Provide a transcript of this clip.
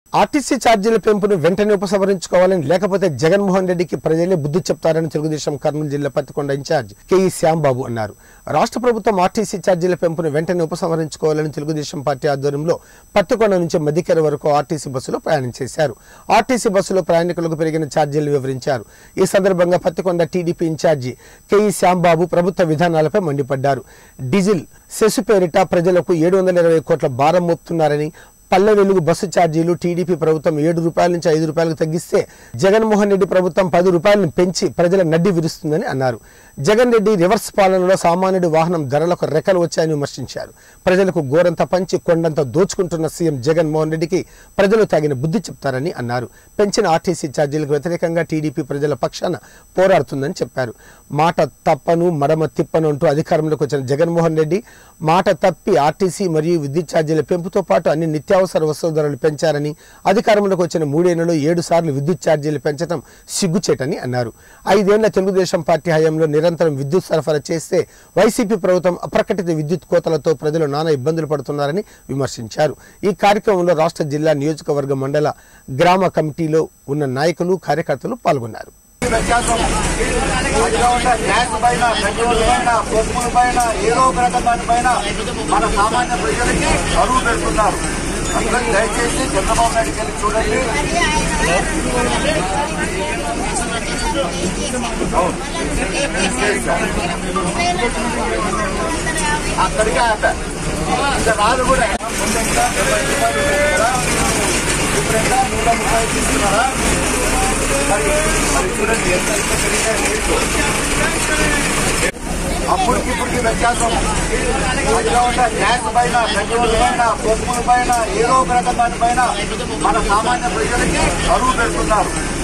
RTC ఛార్జీల పెంపును వెంటనే ఉపసంహరించుకోవాలని లేకపోతే జగన్మోహన్ రెడ్డికి ప్రజలే బుద్ధి చెప్తారని తెలుగుదేశం కర్నూలు జిల్లా పత్తికొండ ఇన్ఛార్జ్ కేఈ శ్యాంబాబు అన్నారు రాష్ట్ర ప్రభుత్వం ఆర్టీసీ ఛార్జీల పెంపును వెంటనే ఉపసంహరించుకోవాలని తెలుగుదేశం పార్టీ ఆధ్వర్యంలో పత్తికొండ నుంచి మధ్యకెర వరకు ఆర్టీసీ బస్సులో ప్రయాణం చేశారు ఆర్టీసీ బస్సులో ప్రయాణికులకు పెరిగిన ఛార్జీలు వివరించారు ఈ సందర్భంగా పత్తికొండ టీడీపీ ఇన్ఛార్జి కేఈ శ్యాంబాబు ప్రభుత్వ విధానాలపై మండిపడ్డారు డీజిల్ సెసు పేరిట ప్రజలకు ఏడు వందల ఇరవై కోట్ల భారం మోపుతున్నారని పల్లె వెలుగు బస్సు ఛార్జీలు టీడీపీ ప్రభుత్వం ఏడు రూపాయల నుంచి ఐదు రూపాయలకు తగ్గిస్తే జగన్మోహన్ రెడ్డి ప్రభుత్వం పది రూపాయలను పెంచి ప్రజల నడ్డి విరుస్తుందని అన్నారు జగన్ రెడ్డి రివర్స్ పాలనలో సామాన్యుడి వాహనం ధరలకు రెక్కలు వచ్చాయని విమర్శించారు ప్రజలకు గోరంత పంచి కొండంత దోచుకుంటున్న సీఎం జగన్మోహన్ రెడ్డికి ప్రజలు తగిన బుద్ధి చెప్తారని అన్నారు పెంచిన ఆర్టీసీ ఛార్జీలకు వ్యతిరేకంగా టీడీపీ ప్రజల పక్షాన పోరాడుతుందని చెప్పారు మాట తప్పను మడమ తిప్పను అంటూ అధికారంలోకి వచ్చిన జగన్మోహన్ రెడ్డి మాట తప్పి ఆర్టీసీ మరియు విద్యుత్ ఛార్జీల పెంపుతో పాటు అన్ని నిత్యావసర వస్తువుల ధరలు పెంచారని అధికారంలోకి వచ్చిన మూడేళ్లలో ఏడు సార్లు విద్యుత్ ఛార్జీలు పెంచడం సిగ్గుచేటని అన్నారు ఐదేళ్ల తెలుగుదేశం పార్టీ హయాంలో నిరంతరం విద్యుత్ సరఫరా చేస్తే వైసీపీ ప్రభుత్వం అప్రకటిత విద్యుత్ కోతలతో ప్రజలు నానా ఇబ్బందులు పడుతున్నారని విమర్శించారు ఈ కార్యక్రమంలో రాష్ట్ర జిల్లా నియోజకవర్గ మండల గ్రామ కమిటీలో ఉన్న నాయకులు కార్యకర్తలు పాల్గొన్నారు వ్యత్యాసం మధ్యలో ఉన్న ట్యాక్స్ పైన పెట్రోల్ పైన పప్పుల పైన ఏదో ఒక రకం దానిపైన మన సామాన్య ప్రజలకి అరువు పెడుతున్నారు అందరూ దయచేసి చంద్రబాబు నాయుడుకి వెళ్ళి చూడండి అవును. చేశారు. అక్కడికే ఆపా ఇంకా రాదు కూడా ముందంతా డెబ్బై రూపాయలు ఉండేది కదా ఇప్పుడెంత నూట ముప్పై తీసుకున్నారా మరి మరి చూడండి ఎంత ఎంత పెరిగినాయి రేట్లు అప్పటికి ఇప్పటికి వ్యత్యాసం మధ్యలో ఉన్న ట్యాక్స్ పైన పెట్రోల్ పైన పప్పుల పైన ఏదో ఒక రకం దానిపైన మన సామాన్య ప్రజలకి అరువు పెడుతున్నారు